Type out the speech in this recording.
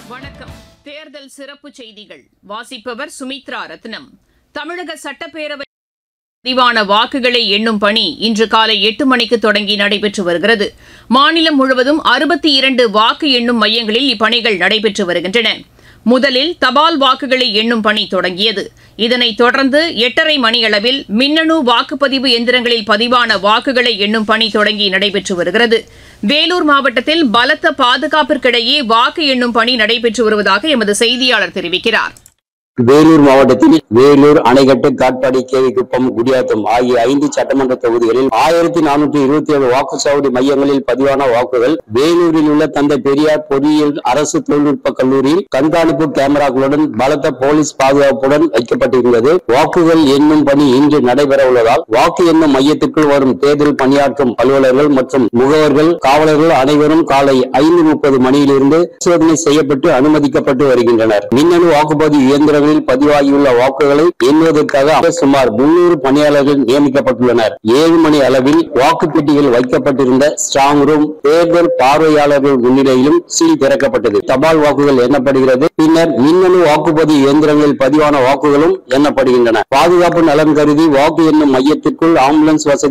வணக்கம் தேர்தல் சிறப்பு செய்திகள் வாசிப்பவர் சுமித்ரா ரத்னம் தமிழக சட்டப்பேரவை பதிவான வாக்குகளை எண்ணும் பணி இன்று காலை எட்டு மணிக்கு தொடங்கி நடைபெற்று வருகிறது மாநிலம் முழுவதும் அறுபத்தி இரண்டு வாக்கு எண்ணும் மையங்களில் இப்பணிகள் நடைபெற்று வருகின்றன முதலில் தபால் வாக்குகளை எண்ணும் பணி தொடங்கியது இதனைத் தொடர்ந்து எட்டரை மணியளவில் மின்னணு வாக்குப்பதிவு எந்திரங்களில் பதிவான வாக்குகளை எண்ணும் பணி தொடங்கி நடைபெற்று வருகிறது வேலூர் மாவட்டத்தில் பலத்த பாதுகாப்பிற்கிடையே வாக்கு எண்ணும் பணி நடைபெற்று வருவதாக எமது செய்தியாளர் தெரிவிக்கிறார் வேலூர் மாவட்டத்தில் வேலூர் அணைக்கட்டு காட்பாடி கேவிக்குப்பம் குடியாத்தம் ஆகிய ஐந்து சட்டமன்ற தொகுதிகளில் ஆயிரத்தி நானூற்றி இருபத்தி ஏழு வாக்குச்சாவடி மையங்களில் பதிவான வாக்குகள் வேலூரில் உள்ள தந்தை பெரியார் பொறியியல் அரசு தொழில்நுட்ப கல்லூரியில் கண்காணிப்பு கேமராக்களுடன் பலத்த போலீஸ் பாதுகாப்புடன் வைக்கப்பட்டிருந்தது வாக்குகள் எண்ணும் பணி இன்று நடைபெற உள்ளதால் வாக்கு எண்ணும் மையத்திற்குள் வரும் தேர்தல் பணியாற்றும் அலுவலர்கள் மற்றும் முகவர்கள் காவலர்கள் அனைவரும் காலை ஐந்து முப்பது மணியிலிருந்து பரிசோதனை செய்யப்பட்டு அனுமதிக்கப்பட்டு வருகின்றனர் மின்னணு வாக்குப்பதிவு இயந்திரங்களில் பதிவாகியுள்ள வாக்குகளை எண்ணுவதற்காக சுமார் முன்னூறு பணியாளர்கள் நியமிக்கப்பட்டுள்ளனர் ஏழு மணி அளவில் வாக்குப்பெட்டிகள் வைக்கப்பட்டிருந்த ஸ்ட்ராங் ரூம் தேர்தல் பார்வையாளர்கள் முன்னிலையிலும் சீல் திறக்கப்பட்டது தபால் வாக்குகள் எண்ணப்படுகிறது பின்னர் மின்னணு வாக்குப்பதிவு இயந்திரங்களில் பதிவான வாக்குகளும் எண்ணப்படுகின்றன பாதுகாப்பு நலன் கருதி வாக்கு எண்ணும் மையத்திற்குள் ஆம்புலன்ஸ் வசதி